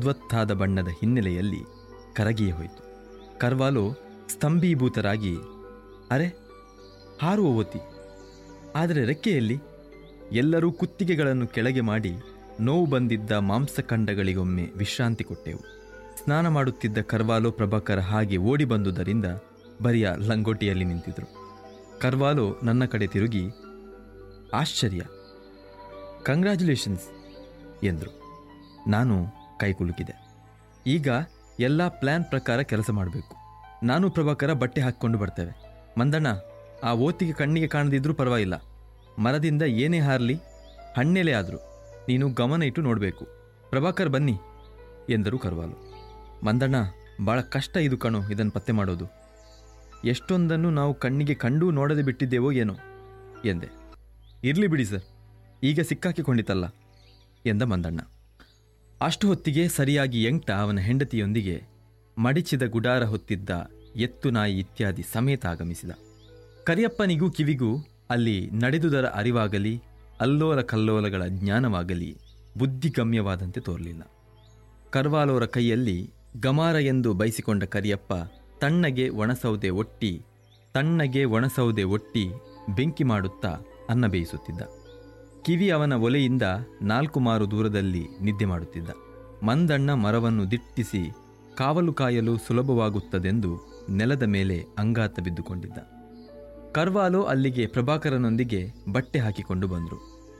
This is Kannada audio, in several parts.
ಅದ್ವತ್ತಾದ ಬಣ್ಣದ ಹಿನ್ನೆಲೆಯಲ್ಲಿ ಕರಗಿಯೇ ಹೋಯಿತು ಕರ್ವಾಲೋ ಸ್ತಂಭೀಭೂತರಾಗಿ ಅರೆ ಹಾರುವ ಓತಿ ಆದರೆ ರೆಕ್ಕೆಯಲ್ಲಿ ಎಲ್ಲರೂ ಕುತ್ತಿಗೆಗಳನ್ನು ಕೆಳಗೆ ಮಾಡಿ ನೋವು ಬಂದಿದ್ದ ಮಾಂಸಖಂಡಗಳಿಗೊಮ್ಮೆ ವಿಶ್ರಾಂತಿ ಕೊಟ್ಟೆವು ಸ್ನಾನ ಮಾಡುತ್ತಿದ್ದ ಕರ್ವಾಲೋ ಪ್ರಭಾಕರ ಹಾಗೆ ಓಡಿ ಬಂದುದರಿಂದ ಬರಿಯ ಲಂಗೋಟಿಯಲ್ಲಿ ನಿಂತಿದ್ರು ಕರ್ವಾಲೋ ನನ್ನ ಕಡೆ ತಿರುಗಿ ಆಶ್ಚರ್ಯ ಕಂಗ್ರ್ಯಾಚುಲೇಷನ್ಸ್ ಎಂದರು ನಾನು ಕೈಕುಲುಕಿದೆ ಈಗ ಎಲ್ಲ ಪ್ಲ್ಯಾನ್ ಪ್ರಕಾರ ಕೆಲಸ ಮಾಡಬೇಕು ನಾನು ಪ್ರಭಾಕರ ಬಟ್ಟೆ ಹಾಕಿಕೊಂಡು ಬರ್ತೇವೆ ಮಂದಣ್ಣ ಆ ಓತಿಗೆ ಕಣ್ಣಿಗೆ ಕಾಣದಿದ್ರೂ ಪರವಾಗಿಲ್ಲ ಮರದಿಂದ ಏನೇ ಹಾರಲಿ ಹಣ್ಣೆಲೆ ಆದರೂ ನೀನು ಗಮನ ಇಟ್ಟು ನೋಡಬೇಕು ಪ್ರಭಾಕರ್ ಬನ್ನಿ ಎಂದರು ಕರ್ವಾಲು ಮಂದಣ್ಣ ಭಾಳ ಕಷ್ಟ ಇದು ಕಣೋ ಇದನ್ನು ಪತ್ತೆ ಮಾಡೋದು ಎಷ್ಟೊಂದನ್ನು ನಾವು ಕಣ್ಣಿಗೆ ಕಂಡೂ ನೋಡದೆ ಬಿಟ್ಟಿದ್ದೇವೋ ಏನೋ ಎಂದೆ ಇರಲಿ ಬಿಡಿ ಸರ್ ಈಗ ಸಿಕ್ಕಾಕಿಕೊಂಡಿತಲ್ಲ ಎಂದ ಮಂದಣ್ಣ ಅಷ್ಟು ಹೊತ್ತಿಗೆ ಸರಿಯಾಗಿ ಎಂಟ ಅವನ ಹೆಂಡತಿಯೊಂದಿಗೆ ಮಡಿಚಿದ ಗುಡಾರ ಹೊತ್ತಿದ್ದ ಎತ್ತು ನಾಯಿ ಇತ್ಯಾದಿ ಸಮೇತ ಆಗಮಿಸಿದ ಕರಿಯಪ್ಪನಿಗೂ ಕಿವಿಗೂ ಅಲ್ಲಿ ನಡೆದುದರ ಅರಿವಾಗಲಿ ಅಲ್ಲೋಲ ಕಲ್ಲೋಲಗಳ ಜ್ಞಾನವಾಗಲಿ ಬುದ್ಧಿಗಮ್ಯವಾದಂತೆ ತೋರಲಿಲ್ಲ ಕರ್ವಾಲೋರ ಕೈಯಲ್ಲಿ ಗಮಾರ ಎಂದು ಬಯಸಿಕೊಂಡ ಕರಿಯಪ್ಪ ತಣ್ಣಗೆ ಒಣಸೌದೆ ಒಟ್ಟಿ ತಣ್ಣಗೆ ಒಣಸೌದೆ ಒಟ್ಟಿ ಬೆಂಕಿ ಮಾಡುತ್ತಾ ಅನ್ನ ಬೇಯಿಸುತ್ತಿದ್ದ ಕಿವಿ ಅವನ ಒಲೆಯಿಂದ ನಾಲ್ಕು ಮಾರು ದೂರದಲ್ಲಿ ನಿದ್ದೆ ಮಾಡುತ್ತಿದ್ದ ಮಂದಣ್ಣ ಮರವನ್ನು ದಿಟ್ಟಿಸಿ ಕಾವಲು ಕಾಯಲು ಸುಲಭವಾಗುತ್ತದೆಂದು ನೆಲದ ಮೇಲೆ ಅಂಗಾತ ಬಿದ್ದುಕೊಂಡಿದ್ದ ಕರ್ವಾಲೋ ಅಲ್ಲಿಗೆ ಪ್ರಭಾಕರನೊಂದಿಗೆ ಬಟ್ಟೆ ಹಾಕಿಕೊಂಡು ಬಂದರು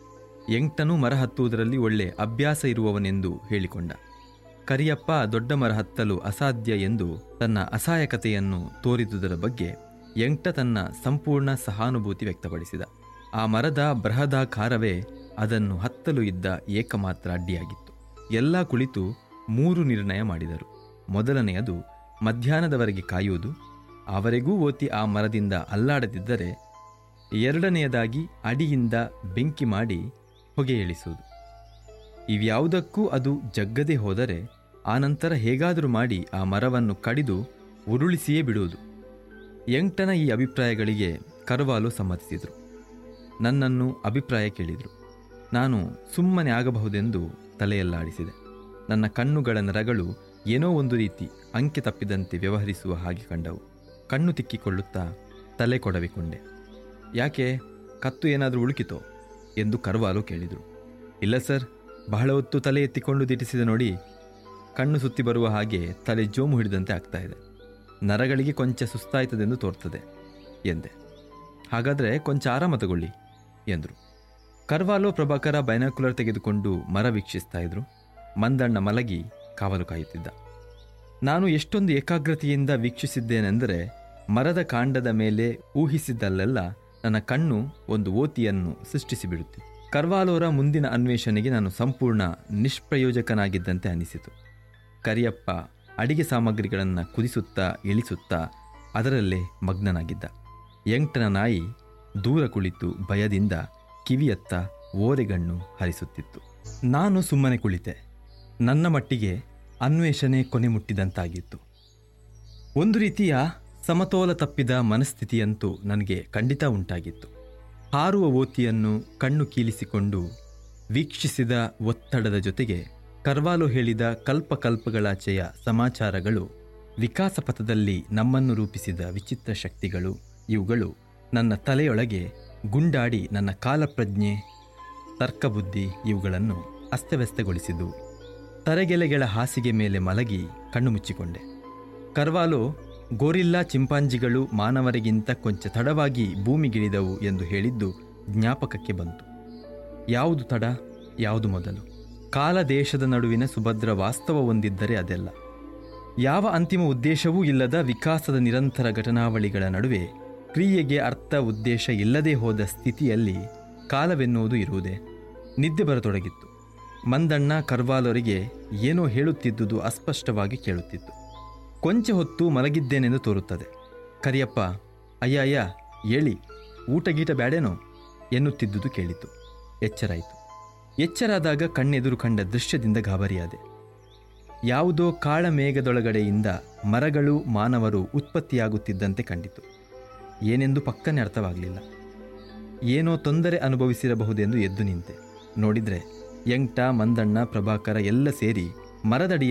ಎಂಟನೂ ಮರ ಹತ್ತುವುದರಲ್ಲಿ ಒಳ್ಳೆ ಅಭ್ಯಾಸ ಇರುವವನೆಂದು ಹೇಳಿಕೊಂಡ ಕರಿಯಪ್ಪ ದೊಡ್ಡ ಮರ ಹತ್ತಲು ಅಸಾಧ್ಯ ಎಂದು ತನ್ನ ಅಸಹಾಯಕತೆಯನ್ನು ತೋರಿದುದರ ಬಗ್ಗೆ ಎಂಟ ತನ್ನ ಸಂಪೂರ್ಣ ಸಹಾನುಭೂತಿ ವ್ಯಕ್ತಪಡಿಸಿದ ಆ ಮರದ ಬೃಹದಾಕಾರವೇ ಅದನ್ನು ಹತ್ತಲು ಇದ್ದ ಏಕಮಾತ್ರ ಅಡ್ಡಿಯಾಗಿತ್ತು ಎಲ್ಲ ಕುಳಿತು ಮೂರು ನಿರ್ಣಯ ಮಾಡಿದರು ಮೊದಲನೆಯದು ಮಧ್ಯಾಹ್ನದವರೆಗೆ ಕಾಯುವುದು ಅವರೆಗೂ ಓತಿ ಆ ಮರದಿಂದ ಅಲ್ಲಾಡದಿದ್ದರೆ ಎರಡನೆಯದಾಗಿ ಅಡಿಯಿಂದ ಬೆಂಕಿ ಮಾಡಿ ಹೊಗೆ ಇಳಿಸುವುದು ಇವ್ಯಾವುದಕ್ಕೂ ಅದು ಜಗ್ಗದೆ ಹೋದರೆ ಆನಂತರ ಹೇಗಾದರೂ ಮಾಡಿ ಆ ಮರವನ್ನು ಕಡಿದು ಉರುಳಿಸಿಯೇ ಬಿಡುವುದು ಎಂಟನ ಈ ಅಭಿಪ್ರಾಯಗಳಿಗೆ ಕರವಾಲು ಸಮ್ಮತಿಸಿದರು ನನ್ನನ್ನು ಅಭಿಪ್ರಾಯ ಕೇಳಿದರು ನಾನು ಸುಮ್ಮನೆ ಆಗಬಹುದೆಂದು ತಲೆಯಲ್ಲಾಡಿಸಿದೆ ನನ್ನ ಕಣ್ಣುಗಳ ನರಗಳು ಏನೋ ಒಂದು ರೀತಿ ಅಂಕೆ ತಪ್ಪಿದಂತೆ ವ್ಯವಹರಿಸುವ ಹಾಗೆ ಕಂಡವು ಕಣ್ಣು ತಿಕ್ಕಿಕೊಳ್ಳುತ್ತಾ ತಲೆ ಕೊಡವಿಕೊಂಡೆ ಯಾಕೆ ಕತ್ತು ಏನಾದರೂ ಉಳುಕಿತೋ ಎಂದು ಕರ್ವಾಲು ಕೇಳಿದರು ಇಲ್ಲ ಸರ್ ಬಹಳ ಹೊತ್ತು ತಲೆ ಎತ್ತಿಕೊಂಡು ದಿಟಿಸಿದ ನೋಡಿ ಕಣ್ಣು ಸುತ್ತಿ ಬರುವ ಹಾಗೆ ತಲೆ ಜೋಮು ಹಿಡಿದಂತೆ ಆಗ್ತಾ ಇದೆ ನರಗಳಿಗೆ ಕೊಂಚ ಸುಸ್ತಾಯ್ತದೆಂದು ತೋರ್ತದೆ ಎಂದೆ ಹಾಗಾದರೆ ಕೊಂಚ ಆರಾಮ ತಗೊಳ್ಳಿ ಎಂದರು ಕರ್ವಾಲೋ ಪ್ರಭಾಕರ ಬೈನಾಕ್ಯುಲರ್ ತೆಗೆದುಕೊಂಡು ಮರ ವೀಕ್ಷಿಸ್ತಾ ಇದ್ರು ಮಂದಣ್ಣ ಮಲಗಿ ಕಾವಲು ಕಾಯುತ್ತಿದ್ದ ನಾನು ಎಷ್ಟೊಂದು ಏಕಾಗ್ರತೆಯಿಂದ ವೀಕ್ಷಿಸಿದ್ದೇನೆಂದರೆ ಮರದ ಕಾಂಡದ ಮೇಲೆ ಊಹಿಸಿದ್ದಲ್ಲೆಲ್ಲ ನನ್ನ ಕಣ್ಣು ಒಂದು ಓತಿಯನ್ನು ಸೃಷ್ಟಿಸಿಬಿಡುತ್ತೆ ಕರ್ವಾಲೋರ ಮುಂದಿನ ಅನ್ವೇಷಣೆಗೆ ನಾನು ಸಂಪೂರ್ಣ ನಿಷ್ಪ್ರಯೋಜಕನಾಗಿದ್ದಂತೆ ಅನಿಸಿತು ಕರಿಯಪ್ಪ ಅಡಿಗೆ ಸಾಮಗ್ರಿಗಳನ್ನು ಕುದಿಸುತ್ತಾ ಇಳಿಸುತ್ತಾ ಅದರಲ್ಲೇ ಮಗ್ನನಾಗಿದ್ದ ಎಂಟನ ನಾಯಿ ದೂರ ಕುಳಿತು ಭಯದಿಂದ ಕಿವಿಯತ್ತ ಓರೆಗಣ್ಣು ಹರಿಸುತ್ತಿತ್ತು ನಾನು ಸುಮ್ಮನೆ ಕುಳಿತೆ ನನ್ನ ಮಟ್ಟಿಗೆ ಅನ್ವೇಷಣೆ ಕೊನೆ ಮುಟ್ಟಿದಂತಾಗಿತ್ತು ಒಂದು ರೀತಿಯ ಸಮತೋಲ ತಪ್ಪಿದ ಮನಸ್ಥಿತಿಯಂತೂ ನನಗೆ ಖಂಡಿತ ಉಂಟಾಗಿತ್ತು ಹಾರುವ ಓತಿಯನ್ನು ಕಣ್ಣು ಕೀಲಿಸಿಕೊಂಡು ವೀಕ್ಷಿಸಿದ ಒತ್ತಡದ ಜೊತೆಗೆ ಕರ್ವಾಲು ಹೇಳಿದ ಕಲ್ಪಕಲ್ಪಗಳಾಚೆಯ ಸಮಾಚಾರಗಳು ವಿಕಾಸ ಪಥದಲ್ಲಿ ನಮ್ಮನ್ನು ರೂಪಿಸಿದ ವಿಚಿತ್ರ ಶಕ್ತಿಗಳು ಇವುಗಳು ನನ್ನ ತಲೆಯೊಳಗೆ ಗುಂಡಾಡಿ ನನ್ನ ಕಾಲಪ್ರಜ್ಞೆ ತರ್ಕಬುದ್ಧಿ ಇವುಗಳನ್ನು ಅಸ್ತವ್ಯಸ್ತಗೊಳಿಸಿದ್ದು ತರೆಗೆಲೆಗಳ ಹಾಸಿಗೆ ಮೇಲೆ ಮಲಗಿ ಕಣ್ಣು ಮುಚ್ಚಿಕೊಂಡೆ ಕರ್ವಾಲು ಗೋರಿಲ್ಲಾ ಚಿಂಪಾಂಜಿಗಳು ಮಾನವರಿಗಿಂತ ಕೊಂಚ ತಡವಾಗಿ ಭೂಮಿಗಿಳಿದವು ಎಂದು ಹೇಳಿದ್ದು ಜ್ಞಾಪಕಕ್ಕೆ ಬಂತು ಯಾವುದು ತಡ ಯಾವುದು ಮೊದಲು ಕಾಲ ದೇಶದ ನಡುವಿನ ಸುಭದ್ರ ವಾಸ್ತವ ಹೊಂದಿದ್ದರೆ ಅದೆಲ್ಲ ಯಾವ ಅಂತಿಮ ಉದ್ದೇಶವೂ ಇಲ್ಲದ ವಿಕಾಸದ ನಿರಂತರ ಘಟನಾವಳಿಗಳ ನಡುವೆ ಕ್ರಿಯೆಗೆ ಅರ್ಥ ಉದ್ದೇಶ ಇಲ್ಲದೆ ಹೋದ ಸ್ಥಿತಿಯಲ್ಲಿ ಕಾಲವೆನ್ನುವುದು ಇರುವುದೇ ನಿದ್ದೆ ಬರತೊಡಗಿತ್ತು ಮಂದಣ್ಣ ಕರ್ವಾಲರಿಗೆ ಏನೋ ಹೇಳುತ್ತಿದ್ದುದು ಅಸ್ಪಷ್ಟವಾಗಿ ಕೇಳುತ್ತಿತ್ತು ಕೊಂಚ ಹೊತ್ತು ಮಲಗಿದ್ದೇನೆಂದು ತೋರುತ್ತದೆ ಕರಿಯಪ್ಪ ಅಯ್ಯ ಅಯ್ಯ ಏಳಿ ಊಟ ಗೀಟ ಬ್ಯಾಡೇನೋ ಎನ್ನುತ್ತಿದ್ದುದು ಕೇಳಿತು ಎಚ್ಚರಾಯಿತು ಎಚ್ಚರಾದಾಗ ಕಣ್ಣೆದುರು ಕಂಡ ದೃಶ್ಯದಿಂದ ಗಾಬರಿಯಾದೆ ಯಾವುದೋ ಕಾಳಮೇಘದೊಳಗಡೆಯಿಂದ ಮರಗಳು ಮಾನವರು ಉತ್ಪತ್ತಿಯಾಗುತ್ತಿದ್ದಂತೆ ಕಂಡಿತು ಏನೆಂದು ಪಕ್ಕನೆ ಅರ್ಥವಾಗಲಿಲ್ಲ ಏನೋ ತೊಂದರೆ ಅನುಭವಿಸಿರಬಹುದೆಂದು ಎದ್ದು ನಿಂತೆ ನೋಡಿದರೆ ಯಂಗ್ಟ ಮಂದಣ್ಣ ಪ್ರಭಾಕರ ಎಲ್ಲ ಸೇರಿ ಮರದಡಿಯ